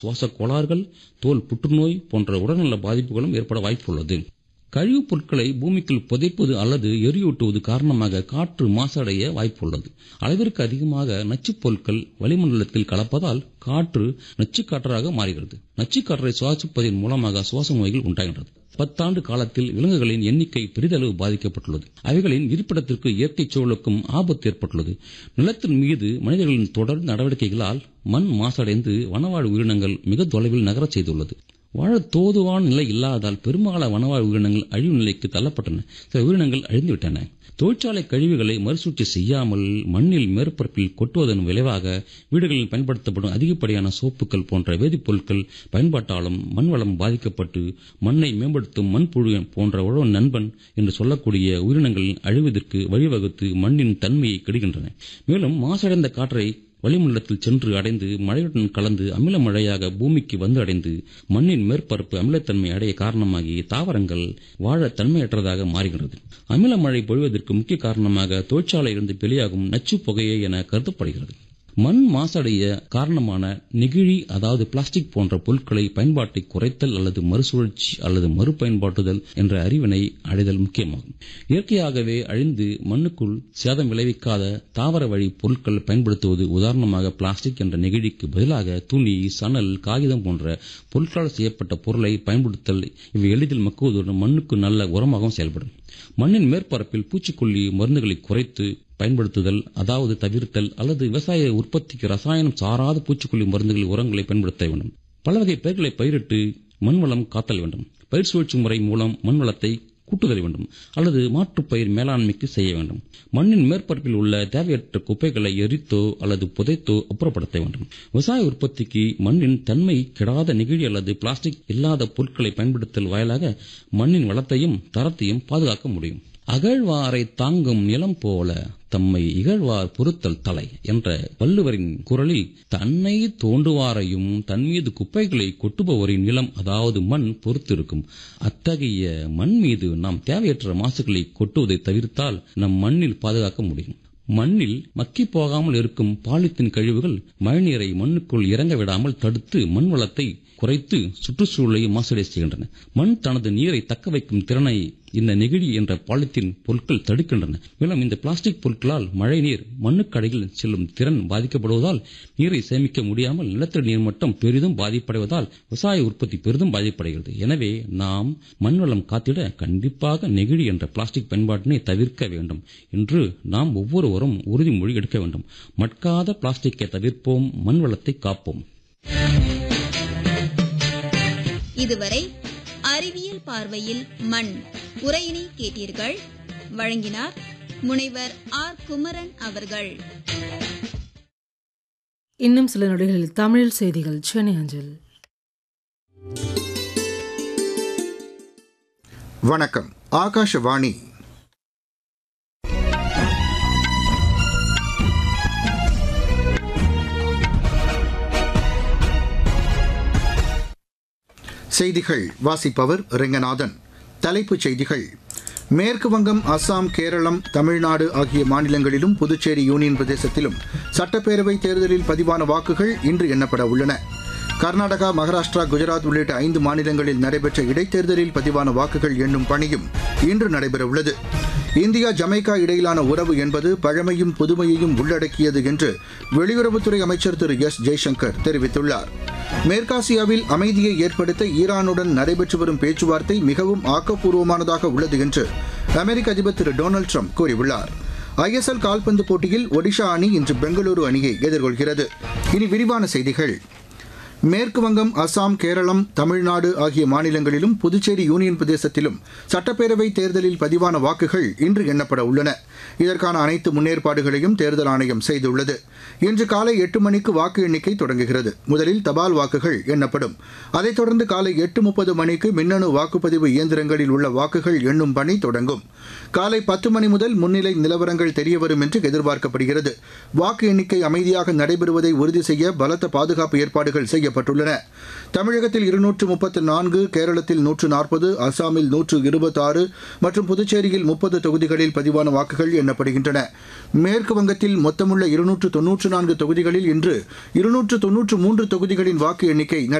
சுவாச கோளாறுகள் தோல் புற்றுநோய் போன்ற உடல்நல பாதிப்புகளும் ஏற்பட வாய்ப்புள்ளது கழிவுப் பொருட்களை பூமிக்குள் புதைப்பது அல்லது எரியூட்டுவது காரணமாக காற்று மாசடைய வாய்ப்புள்ளது அளவிற்கு அதிகமாக நச்சுப் பொருட்கள் வளிமண்டலத்தில் கலப்பதால் காற்று நச்சுக் காற்றாக மாறுகிறது நச்சுக் காற்றை சுவாசிப்பதன் மூலமாக சுவாச நோய்கள் உண்டாகின்றது பத்தாண்டு காலத்தில் விலங்குகளின் எண்ணிக்கை பெரிதளவு பாதிக்கப்பட்டுள்ளது அவைகளின் இருப்பிடத்திற்கு இயற்கை சூழலுக்கும் ஆபத்து ஏற்பட்டுள்ளது நிலத்தின் மீது மனிதர்களின் தொடர் நடவடிக்கைகளால் மண் மாசடைந்து வனவாழ் உயிரினங்கள் மிக தொலைவில் நகரச் செய்துள்ளது வாழ தோதுவான நிலை இல்லாததால் பெரும்பாலான வனவாழ் உயிரினங்கள் அழிவு நிலைக்கு தள்ளப்பட்டன சில உயிரினங்கள் அழிந்துவிட்டன தொழிற்சாலை கழிவுகளை மறுசுழற்சி செய்யாமல் மண்ணில் மேற்பரப்பில் கொட்டுவதன் விளைவாக வீடுகளில் பயன்படுத்தப்படும் அதிகப்படியான சோப்புகள் போன்ற வேதிப்பொருட்கள் பயன்பாட்டாலும் மண் வளம் பாதிக்கப்பட்டு மண்ணை மேம்படுத்தும் மண்புழு போன்ற உழவு நண்பன் என்று சொல்லக்கூடிய உயிரினங்களின் அழிவதற்கு வழிவகுத்து மண்ணின் தன்மையை கெடுகின்றன மேலும் மாசடைந்த காற்றை வளிமண்டலத்தில் சென்று அடைந்து மழையுடன் கலந்து அமில மழையாக பூமிக்கு வந்து அடைந்து மண்ணின் மேற்பரப்பு அமிலத்தன்மை அடைய காரணமாகி தாவரங்கள் வாழ தன்மையற்றதாக மாறுகிறது அமில மழை பொழிவதற்கு முக்கிய காரணமாக தொழிற்சாலையிலிருந்து வெளியாகும் நச்சு புகையே என கருதப்படுகிறது மண் மாசடைய காரணமான நெகிழி அதாவது பிளாஸ்டிக் போன்ற பொருட்களை பயன்பாட்டை குறைத்தல் அல்லது மறுசுழற்சி அல்லது மறுபயன்பாட்டுதல் என்ற அறிவினை அடைதல் முக்கியமாகும் இயற்கையாகவே அழிந்து மண்ணுக்குள் சேதம் விளைவிக்காத தாவர வழி பொருட்கள் பயன்படுத்துவது உதாரணமாக பிளாஸ்டிக் என்ற நெகிழிக்கு பதிலாக துணி சணல் காகிதம் போன்ற பொருட்களால் செய்யப்பட்ட பொருளை பயன்படுத்தல் இவை எளிதில் மக்குவதுடன் மண்ணுக்கு நல்ல உரமாகவும் செயல்படும் மண்ணின் மேற்பரப்பில் பூச்சிக்கொல்லி மருந்துகளை குறைத்து பயன்படுத்துதல் அதாவது தவிர்த்தல் அல்லது விவசாய உற்பத்திக்கு ரசாயனம் சாராத பூச்சிக்கொல்லி மருந்துகள் உரங்களை பயன்படுத்த வேண்டும் பல வகை பயிர்களை பயிரிட்டு மண் வளம் காத்தல் வேண்டும் பயிர் சுழற்சி முறை மூலம் மண் வளத்தை கூட்டுதல் வேண்டும் அல்லது மாற்றுப் பயிர் மேலாண்மைக்கு செய்ய வேண்டும் மண்ணின் மேற்பரப்பில் உள்ள தேவையற்ற குப்பைகளை எரித்தோ அல்லது புதைத்தோ அப்புறப்படுத்த வேண்டும் விவசாய உற்பத்திக்கு மண்ணின் தன்மை கெடாத நெகிழி அல்லது பிளாஸ்டிக் இல்லாத பொருட்களை பயன்படுத்தல் வாயிலாக மண்ணின் வளத்தையும் தரத்தையும் பாதுகாக்க முடியும் அகழ்வாரை தாங்கும் நிலம் போல தம்மை இகழ்வார் பொறுத்தல் தலை என்ற வள்ளுவரின் குரலில் தன்னை தோண்டுவாரையும் தன் மீது குப்பைகளை கொட்டுபவரின் நிலம் அதாவது மண் பொறுத்திருக்கும் அத்தகைய மண் மீது நாம் தேவையற்ற மாசுகளை கொட்டுவதை தவிர்த்தால் நம் மண்ணில் பாதுகாக்க முடியும் மண்ணில் மக்கி போகாமல் இருக்கும் பாலித்தீன் கழிவுகள் மழைநீரை மண்ணுக்குள் இறங்க விடாமல் தடுத்து மண் வளத்தை குறைத்து சுற்றுச்சூழலை மாசடை செய்கின்றன மண் தனது நீரை தக்க வைக்கும் திறனை இந்த நெகிழி என்ற பாலித்தீன் பொருட்கள் தடுக்கின்றன மேலும் இந்த பிளாஸ்டிக் பொருட்களால் மழை நீர் மண்ணுக்கடையில் செல்லும் திறன் பாதிக்கப்படுவதால் நீரை சேமிக்க முடியாமல் நிலத்தடி நீர் மட்டம் பெரிதும் பாதிப்படைவதால் விவசாய உற்பத்தி பெரிதும் பாதிப்படைகிறது எனவே நாம் மண் வளம் காத்திட கண்டிப்பாக நெகிழி என்ற பிளாஸ்டிக் பயன்பாட்டினை தவிர்க்க வேண்டும் என்று நாம் ஒவ்வொருவரும் உறுதிமொழி எடுக்க வேண்டும் மட்காத பிளாஸ்டிக்கை தவிர்ப்போம் மண் வளத்தை காப்போம் இதுவரை அறிவியல் பார்வையில் மண் உரையினை கேட்டீர்கள் வழங்கினார் முனைவர் ஆர் குமரன் அவர்கள் இன்னும் சில நொடிகளில் தமிழ் செய்திகள் சென்னை அஞ்சல் வணக்கம் ஆகாஷவாணி செய்திகள் வாசிப்பவர் ரெங்கநாதன் தலைப்புச் செய்திகள் மேற்கு வங்கம் அஸ்ஸாம் கேரளம் தமிழ்நாடு ஆகிய மாநிலங்களிலும் புதுச்சேரி யூனியன் பிரதேசத்திலும் சட்டப்பேரவை தேர்தலில் பதிவான வாக்குகள் இன்று எண்ணப்பட உள்ளன கர்நாடகா மகாராஷ்டிரா குஜராத் உள்ளிட்ட ஐந்து மாநிலங்களில் நடைபெற்ற இடைத்தேர்தலில் பதிவான வாக்குகள் எண்ணும் பணியும் இன்று நடைபெறவுள்ளது இந்தியா ஜமைக்கா இடையிலான உறவு என்பது பழமையும் புதுமையையும் உள்ளடக்கியது என்று வெளியுறவுத்துறை அமைச்சர் திரு எஸ் ஜெய்சங்கர் தெரிவித்துள்ளார் மேற்காசியாவில் அமைதியை ஏற்படுத்த ஈரானுடன் நடைபெற்று வரும் பேச்சுவார்த்தை மிகவும் ஆக்கப்பூர்வமானதாக உள்ளது என்று அமெரிக்க அதிபர் திரு டொனால்டு ட்ரம்ப் கூறியுள்ளார் ஐஎஸ்எல் கால்பந்து போட்டியில் ஒடிஷா அணி இன்று பெங்களூரு அணியை எதிர்கொள்கிறது இனி விரிவான செய்திகள் மேற்கு வங்கம் அசாம் கேரளம் தமிழ்நாடு ஆகிய மாநிலங்களிலும் புதுச்சேரி யூனியன் பிரதேசத்திலும் சட்டப்பேரவை தேர்தலில் பதிவான வாக்குகள் இன்று எண்ணப்பட உள்ளன இதற்கான அனைத்து முன்னேற்பாடுகளையும் தேர்தல் ஆணையம் செய்துள்ளது இன்று காலை எட்டு மணிக்கு வாக்கு எண்ணிக்கை தொடங்குகிறது முதலில் தபால் வாக்குகள் எண்ணப்படும் அதைத் தொடர்ந்து காலை எட்டு முப்பது மணிக்கு மின்னணு வாக்குப்பதிவு இயந்திரங்களில் உள்ள வாக்குகள் எண்ணும் பணி தொடங்கும் காலை பத்து மணி முதல் முன்னிலை நிலவரங்கள் தெரியவரும் என்று எதிர்பார்க்கப்படுகிறது வாக்கு எண்ணிக்கை அமைதியாக நடைபெறுவதை உறுதி செய்ய பலத்த பாதுகாப்பு ஏற்பாடுகள் செய்யப்படும் அறிவிக்கப்பட்டுள்ளன தமிழகத்தில் இருநூற்று முப்பத்து நான்கு கேரளத்தில் நூற்று நாற்பது அசாமில் நூற்று இருபத்தாறு மற்றும் புதுச்சேரியில் முப்பது தொகுதிகளில் பதிவான வாக்குகள் எண்ணப்படுகின்றன மேற்கு வங்கத்தில் மொத்தமுள்ள இருநூற்று தொன்னூற்று நான்கு தொகுதிகளில் இன்று இருநூற்று தொன்னூற்று மூன்று தொகுதிகளின் வாக்கு எண்ணிக்கை